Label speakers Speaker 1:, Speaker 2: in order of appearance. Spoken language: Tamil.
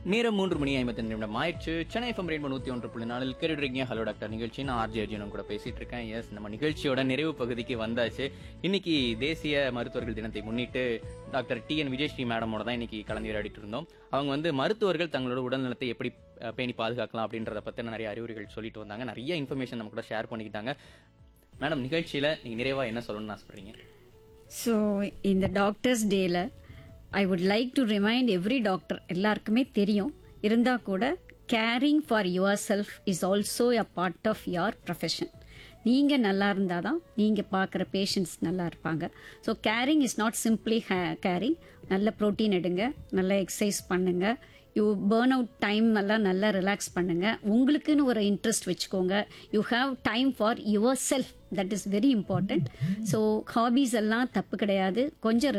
Speaker 1: நேரம் மூன்று மணி ஐம்பத்தி நிமிடம் ஆயிடுச்சு சென்னை எஃப்எம் ரெயின்போ நூத்தி ஒன்று புள்ளி நாலில் கேட்டுருக்கீங்க ஹலோ டாக்டர் நிகழ்ச்சி நான் ஆர்ஜி அர்ஜுனும் கூட பேசிட்டு இருக்கேன் எஸ் நம்ம நிகழ்ச்சியோட நிறைவு பகுதிக்கு வந்தாச்சு இன்னைக்கு தேசிய மருத்துவர்கள் தினத்தை முன்னிட்டு டாக்டர் டி என் விஜயஸ்ரீ மேடமோட தான் இன்னைக்கு கலந்துரையாடிட்டு இருந்தோம் அவங்க வந்து மருத்துவர்கள் தங்களோட உடல்நலத்தை எப்படி அஹ், பேணி பாதுகாக்கலாம் அப்படின்றத பத்தின நிறைய அறிவுரைகள் சொல்லிட்டு வந்தாங்க நிறைய இன்ஃபர்மேஷன் நம்ம கூட ஷேர் பண்ணிக்கிட்டாங்க மேடம் நிகழ்ச்சியில நீங்க நிறைவா என்ன சொல்லணும்னு ஆசைப்படுறீங்க
Speaker 2: ஸோ இந்த டாக்டர்ஸ் டேல I would like to remind every doctor எல்லாருக்குமே தெரியும் இருந்தால் கூட caring for your self is also a part of your profession நீங்கள் நல்லா இருந்தால் தான் நீங்கள் பார்க்குற பேஷண்ட்ஸ் நல்லா இருப்பாங்க so caring is not simply caring நல்ல ப்ரோட்டீன் எடுங்க நல்ல எக்ஸசைஸ் பண்ணுங்க யூ பேர்ன் அவுட் டைம் எல்லாம் நல்லா ரிலாக்ஸ் பண்ணுங்க உங்களுக்குன்னு ஒரு இன்ட்ரெஸ்ட் வச்சுக்கோங்க you have time for your self that is very important so hobbies எல்லாம் தப்பு கிடையாது கொஞ்சம்